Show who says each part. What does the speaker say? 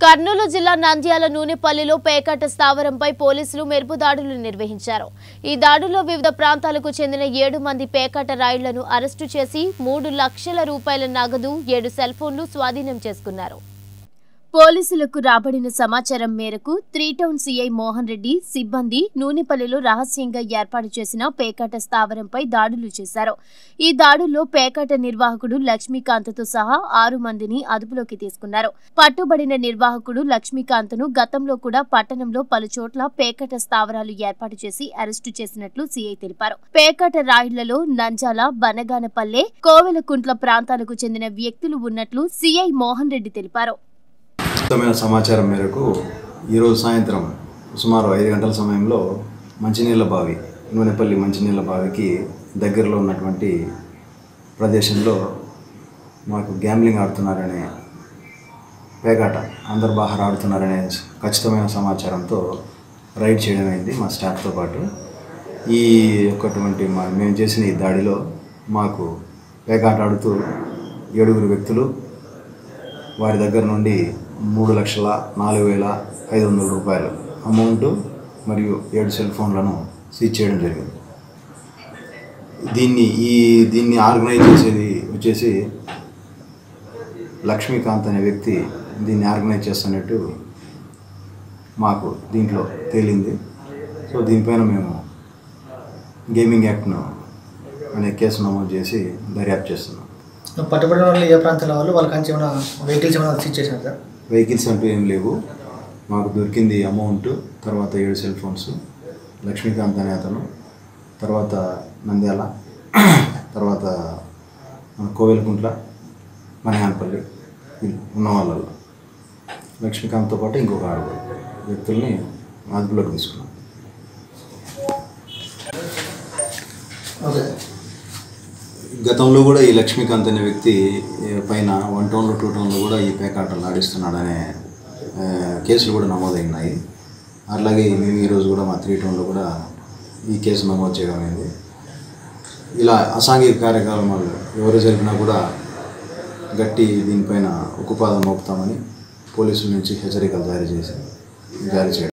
Speaker 1: కర్నూలు జిల్లా నంద్యాల నూనెపల్లిలో పేకాట స్థావరంపై పోలీసులు మెరుపు దాడులు నిర్వహించారు ఈ దాడుల్లో వివిధ ప్రాంతాలకు చెందిన ఏడు మంది పేకాట రాయుళ్లను అరెస్టు చేసి మూడు లక్షల రూపాయల నగదు ఏడు సెల్ ఫోన్లు స్వాధీనం చేసుకున్నారు పోలీసులకు రాబడిన సమాచారం మేరకు three town CI Mohan Reddy సిబ్బంది నూనెపల్లిలో రహస్యంగా ఏర్పాటు చేసిన పేకాట స్థావరంపై దాడులు చేశారు ఈ దాడుల్లో పేకాట నిర్వాహకుడు లక్ష్మీకాంత్తో సహా ఆరు మందిని అదుపులోకి తీసుకున్నారు పట్టుబడిన నిర్వాహకుడు లక్ష్మీకాంత్ను గతంలో కూడా పట్టణంలో పలు చోట్ల పేకాట స్థావరాలు ఏర్పాటు చేసి అరెస్టు చేసినట్లు సీఐ తెలిపారు పేకాట రాయిళ్లలో నంజాల బనగానపల్లె కోవెలకుంట్ల ప్రాంతాలకు చెందిన వ్యక్తులు ఉన్నట్లు సీఐ మోహన్ రెడ్డి తెలిపారు
Speaker 2: ఖచ్చితమైన సమాచారం మేరకు ఈరోజు సాయంత్రం సుమారు ఐదు గంటల సమయంలో మంచినీళ్ళ బావి నూనెపల్లి మంచినీళ్ళ బావికి దగ్గరలో ఉన్నటువంటి ప్రదేశంలో మాకు గ్యాంబ్లింగ్ ఆడుతున్నారనే పేకాట అందరు బాగా ఆడుతున్నారనే ఖచ్చితమైన సమాచారంతో రైడ్ చేయడం అయింది మా స్టాఫ్తో పాటు ఈ యొక్కటువంటి మా మేము చేసిన ఈ దాడిలో మాకు పేకాట ఆడుతూ ఏడుగురు వ్యక్తులు వారి దగ్గర నుండి మూడు లక్షల నాలుగు వేల ఐదు వందల రూపాయలు అమౌంట్ మరియు ఏడు సెల్ ఫోన్లను సీజ్ చేయడం జరిగింది దీన్ని ఈ దీన్ని ఆర్గనైజ్ చేసేది వచ్చేసి లక్ష్మీకాంత్ అనే వ్యక్తి దీన్ని ఆర్గనైజ్ చేస్తున్నట్టు మాకు దీంట్లో తేలింది సో దీనిపైన మేము గేమింగ్ యాక్ట్ను అనే కేసు నమోదు చేసి దర్యాప్తు చేస్తున్నాం
Speaker 3: పట్టుబడిన వాళ్ళు ఏ ప్రాంతాల వాళ్ళు వాళ్ళకి అంచి ఏమైనా వెహికల్స్ ఏమైనా సీజ్ చేశారు సార్
Speaker 2: వెహికల్స్ అంటూ ఏం లేవు మాకు దొరికింది అమౌంట్ తర్వాత ఏడు సెల్ ఫోన్స్ లక్ష్మీకాంత్ అనే అతను తర్వాత నంద్యాల తర్వాత మన కోవెలకుంట్ల మనిహాన్పల్లి వీళ్ళు ఉన్న వాళ్ళల్లో లక్ష్మీకాంత్తో పాటు ఇంకొక ఆరుగురు వ్యక్తుల్ని అదుపులోకి తీసుకున్నాం
Speaker 3: ఓకే
Speaker 2: గతంలో కూడా ఈ లక్ష్మీకాంత్ అనే వ్యక్తి ఏ, పైన వన్ టౌన్లో టూ టౌన్లో కూడా ఈ పేకాటలు ఆడిస్తున్నాడనే ఆ, కేసులు కూడా నమోదైనాయి అట్లాగే మేము ఈరోజు కూడా మా త్రీ టౌన్లో కూడా ఈ కేసు నమోదు చేయడం అయింది ఇలా అసాంఘిక కార్యక్రమాలు ఎవరు జరిపినా కూడా గట్టి దీనిపైన ఉక్కుపాదం మోపుతామని పోలీసుల నుంచి హెచ్చరికలు జారీ చేసి జారీ చేయడం